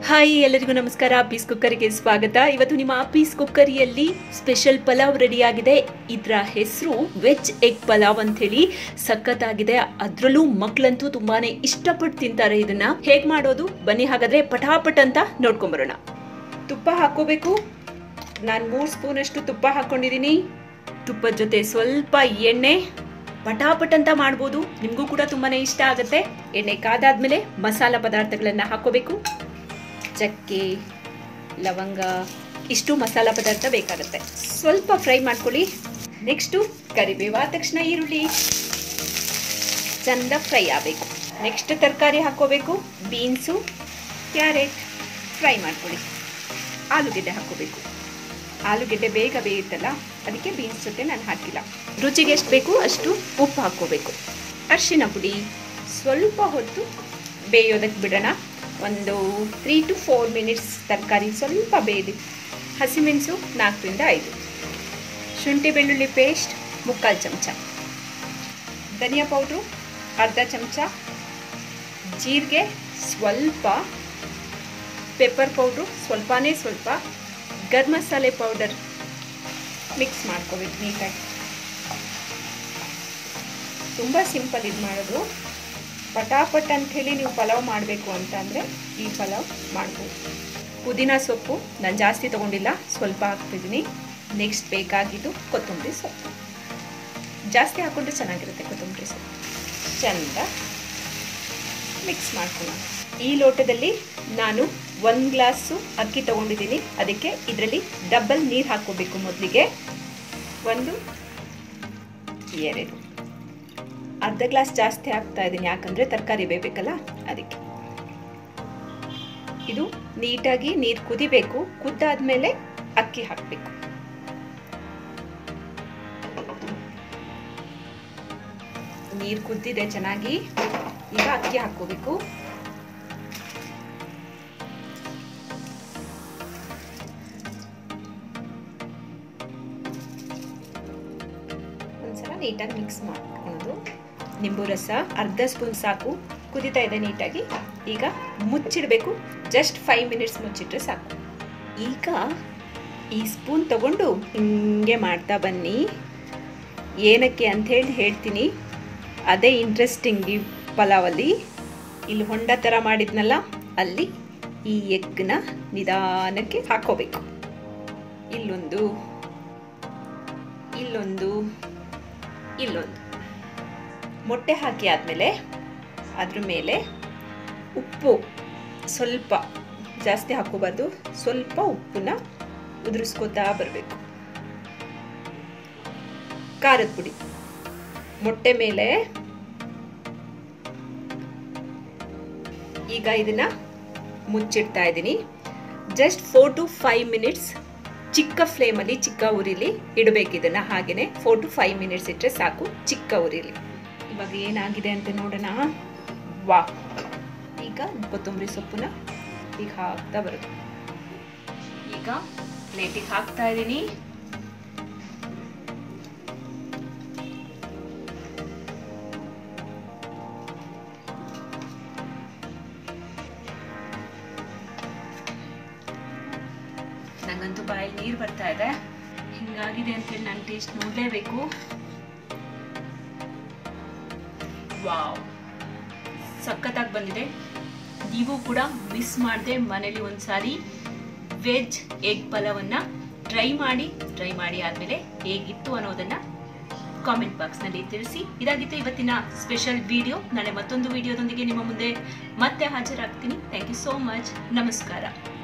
hi ಎಲ್ಲರಿಗೂ ನಮಸ್ಕಾರ piece ಕುಕ್ಕರಿಗೆ ಸ್ವಾಗತ ಇವತ್ತು ನಿಮ್ಮ ಪೀಸ್ ಕುಕ್ಕರಿಯಲ್ಲಿ ಸ್ಪೆಷಲ್ ಪಲಾವ್ ರೆಡಿ ಆಗಿದೆ ಇದರ ಹೆಸರು ವೆಜ್ ಎಗ್ ಪಲಾವ್ ಅಂತ ಹೇಳಿ ಸಖತ್ತಾಗಿದೆ ಅದರಲ್ಲೂ ಮಕ್ಕಳಂತೂ ತುಂಬಾನೇ ಇಷ್ಟಪಟ್ಟು ತಿಂತಾರೆ ಇದನ್ನ ಹೇಗ್ ಮಾಡೋದು ಬನ್ನಿ ಹಾಗಾದ್ರೆ ಪಟಾಪಟ್ ಅಂತ ನೋಡ್ಕೊಂಬರೋಣ ತುಪ್ಪ ಹಾಕೋಬೇಕು ನಾನು ಮೂರು ಸ್ಪೂನ್ ಅಷ್ಟು ತುಪ್ಪ ಹಾಕೊಂಡಿದ್ದೀನಿ ತುಪ್ಪದ ಜೊತೆ ಸ್ವಲ್ಪ ಎಣ್ಣೆ ಪಟಾಪಟ್ ಅಂತ ಮಾಡ್ಬೋದು ನಿಮಗೂ ಕೂಡ ತುಂಬಾನೇ ಇಷ್ಟ ಆಗುತ್ತೆ ಎಣ್ಣೆ ಕಾದಾದ್ಮೇಲೆ ಮಸಾಲ ಪದಾರ್ಥಗಳನ್ನ ಹಾಕೋಬೇಕು ಚಕ್ಕೆ ಲವಂಗ ಇಷ್ಟು ಮಸಾಲ ಪದಾರ್ಥ ಬೇಕಾಗುತ್ತೆ ಸ್ವಲ್ಪ ಫ್ರೈ ಮಾಡ್ಕೊಳ್ಳಿ ನೆಕ್ಸ್ಟು ಕರಿಬೇವು ಆದ ತಕ್ಷಣ ಈರುಳ್ಳಿ ಚಂದ ಫ್ರೈ ಆಗಬೇಕು ನೆಕ್ಸ್ಟ್ ತರಕಾರಿ ಹಾಕೋಬೇಕು ಬೀನ್ಸು ಕ್ಯಾರೆಟ್ ಫ್ರೈ ಮಾಡ್ಕೊಳ್ಳಿ ಆಲೂಗೆಡ್ಡೆ ಹಾಕೋಬೇಕು ಆಲೂಗೆಡ್ಡೆ ಬೇಗ ಬೇಯುತ್ತಲ್ಲ ಅದಕ್ಕೆ ಬೀನ್ಸ್ ಜೊತೆ ನಾನು ಹಾಕಿಲ್ಲ ರುಚಿಗೆ ಎಷ್ಟು ಬೇಕು ಅಷ್ಟು ಉಪ್ಪು ಹಾಕ್ಕೋಬೇಕು ಅರಿಶಿನ ಪುಡಿ ಸ್ವಲ್ಪ ಹೊತ್ತು ಬೇಯೋದಕ್ಕೆ ಬಿಡೋಣ ಒಂದು ತ್ರೀ ಟು ಫೋರ್ ಮಿನಿಟ್ಸ್ ತರಕಾರಿ ಸ್ವಲ್ಪ ಬೇಯ್ದು ಹಸಿಮೆಣಸು ನಾಲ್ಕರಿಂದ ಐದು ಶುಂಠಿ ಬೆಳ್ಳುಳ್ಳಿ ಪೇಸ್ಟ್ ಮುಕ್ಕಾಲು ಚಮಚ ಧನಿಯಾ ಪೌಡ್ರು ಅರ್ಧ ಚಮಚ ಜೀರಿಗೆ ಸ್ವಲ್ಪ ಪೆಪ್ಪರ್ ಪೌಡ್ರು ಸ್ವಲ್ಪನೇ ಸ್ವಲ್ಪ ಗರಂ ಮಸಾಲೆ ಪೌಡರ್ ಮಿಕ್ಸ್ ಮಾಡ್ಕೋಬೇಕು ನೀಟಾಗಿ ತುಂಬ ಸಿಂಪಲ್ ಇದು ಮಾಡೋದು ಪಟಾಪಟ್ ಅಂಥೇಳಿ ನೀವು ಪಲಾವ್ ಮಾಡಬೇಕು ಅಂತ ಅಂದರೆ ಈ ಪಲಾವ್ ಮಾಡ್ಬೋದು ಪುದೀನ ಸೊಪ್ಪು ನಾನು ಜಾಸ್ತಿ ತೊಗೊಂಡಿಲ್ಲ ಸ್ವಲ್ಪ ಹಾಕ್ತಿದ್ದೀನಿ ನೆಕ್ಸ್ಟ್ ಬೇಕಾಗಿದ್ದು ಕೊತ್ತಂಬರಿ ಸೊಪ್ಪು ಜಾಸ್ತಿ ಹಾಕ್ಕೊಂಡ್ರೆ ಚೆನ್ನಾಗಿರುತ್ತೆ ಕೊತ್ತಂಬರಿ ಸೊಪ್ಪು ಚೆಂದ ಮಿಕ್ಸ್ ಮಾಡ್ಕೊಳ್ಳೋಣ ಈ ಲೋಟದಲ್ಲಿ ನಾನು ಒಂದು ಗ್ಲಾಸು ಅಕ್ಕಿ ತೊಗೊಂಡಿದ್ದೀನಿ ಅದಕ್ಕೆ ಇದರಲ್ಲಿ ಡಬಲ್ ನೀರು ಹಾಕ್ಕೋಬೇಕು ಮೊದಲಿಗೆ ಒಂದು ಎರಡು ಅರ್ಧ ಗ್ಲಾಸ್ ಜಾಸ್ತಿ ಹಾಕ್ತಾ ಇದ್ದೀನಿ ಯಾಕಂದರೆ ತರಕಾರಿ ಬೇಯಬೇಕಲ್ಲ ಅದಕ್ಕೆ ಇದು ನೀಟಾಗಿ ನೀರು ಕುದಿಬೇಕು ಕುದ್ದಾದ್ಮೇಲೆ ಅಕ್ಕಿ ಹಾಕಬೇಕು ನೀರು ಕುದ್ದಿದೆ ಚೆನ್ನಾಗಿ ಈಗ ಅಕ್ಕಿ ಹಾಕೋಬೇಕು ಒಂದ್ಸಲ ನೀಟಾಗಿ ಮಿಕ್ಸ್ ಮಾಡ್ಕೊಳ್ಳೋದು ನಿಂಬು ರಸ ಅರ್ಧ ಸ್ಪೂನ್ ಸಾಕು ಕುದಿತಾ ಇದೆ ನೀಟಾಗಿ ಈಗ ಮುಚ್ಚಿಡಬೇಕು ಜಸ್ಟ್ ಫೈವ್ ಮಿನಿಟ್ಸ್ ಮುಚ್ಚಿಟ್ರೆ ಸಾಕು ಈಗ ಈ ಸ್ಪೂನ್ ತಗೊಂಡು ಹಿಂಗೆ ಮಾಡ್ತಾ ಬನ್ನಿ ಏನಕ್ಕೆ ಅಂಥೇಳಿ ಹೇಳ್ತೀನಿ ಅದೇ ಇಂಟ್ರೆಸ್ಟಿಂಗ್ ಈ ಪಲಾವಲ್ಲಿ ಇಲ್ಲಿ ಹೊಂಡ ಥರ ಮಾಡಿದ್ನಲ್ಲ ಅಲ್ಲಿ ಈ ಎಗ್ನ ನಿಧಾನಕ್ಕೆ ಹಾಕೋಬೇಕು ಇಲ್ಲೊಂದು ಇಲ್ಲೊಂದು ಇಲ್ಲೊಂದು ಮೊಟ್ಟೆ ಹಾಕಿ ಆದಮೇಲೆ ಅದ್ರ ಮೇಲೆ ಉಪ್ಪು ಸ್ವಲ್ಪ ಜಾಸ್ತಿ ಹಾಕೋಬಾರ್ದು ಸ್ವಲ್ಪ ಉಪ್ಪನ್ನ ಉದುರಿಸ್ಕೋತಾ ಬರಬೇಕು ಖಾರದ ಪುಡಿ ಮೊಟ್ಟೆ ಮೇಲೆ ಈಗ ಇದನ್ನ ಮುಚ್ಚಿಡ್ತಾ ಇದ್ದೀನಿ just four to five minutes ಚಿಕ್ಕ ಫ್ಲೇಮಲ್ಲಿ ಚಿಕ್ಕ ಉರಿಲಿ ಇಡಬೇಕು ಇದನ್ನ ಹಾಗೇನೆ ಫೋರ್ ಟು ಫೈವ್ ಮಿನಿಟ್ಸ್ ಇಟ್ಟರೆ ಸಾಕು ಚಿಕ್ಕ ಉರಿಲಿ ಇವಾಗ ಏನಾಗಿದೆ ಅಂತ ನೋಡೋಣ ವಾ ಈಗ ಕೊತ್ತಂಬರಿ ಸೊಪ್ಪನ್ನ ಈಗ ಹಾಕ್ತಾ ಬರೋದು ಈಗ ಪ್ಲೇಟಿಗೆ ಹಾಕ್ತಾ ಇದ್ದೀನಿ ನಂಗಂತೂ ಬಾಯಲ್ಲಿ ನೀರು ಬರ್ತಾ ಇದೆ ಹಿಂಗಾಗಿದೆ ಅಂತೇಳಿ ನಾನು ಟೇಸ್ಟ್ ನೋಡಲೇಬೇಕು ವಾವ್ ಸಖತ್ತಾಗಿ ಬಂದಿದೆ ನೀವು ಕೂಡ ಮಿಸ್ ಮಾಡದೆ ಮನೇಲಿ ಒಂದ್ಸಾರಿ ವೆಜ್ ಎಗ್ ಪಲಾವನ್ನ ಟ್ರೈ ಮಾಡಿ ಟ್ರೈ ಮಾಡಿ ಆದಮೇಲೆ ಹೇಗಿತ್ತು ಅನ್ನೋದನ್ನ ಕಾಮೆಂಟ್ ಬಾಕ್ಸ್ನಲ್ಲಿ ತಿಳಿಸಿ ಇದಾಗಿತ್ತು ಇವತ್ತಿನ ಸ್ಪೆಷಲ್ ವಿಡಿಯೋ ನಾಳೆ ಮತ್ತೊಂದು ವಿಡಿಯೋದೊಂದಿಗೆ ನಿಮ್ಮ ಮುಂದೆ ಮತ್ತೆ ಹಾಜರಾಗ್ತೀನಿ ಥ್ಯಾಂಕ್ ಯು ಸೋ ಮಚ್ ನಮಸ್ಕಾರ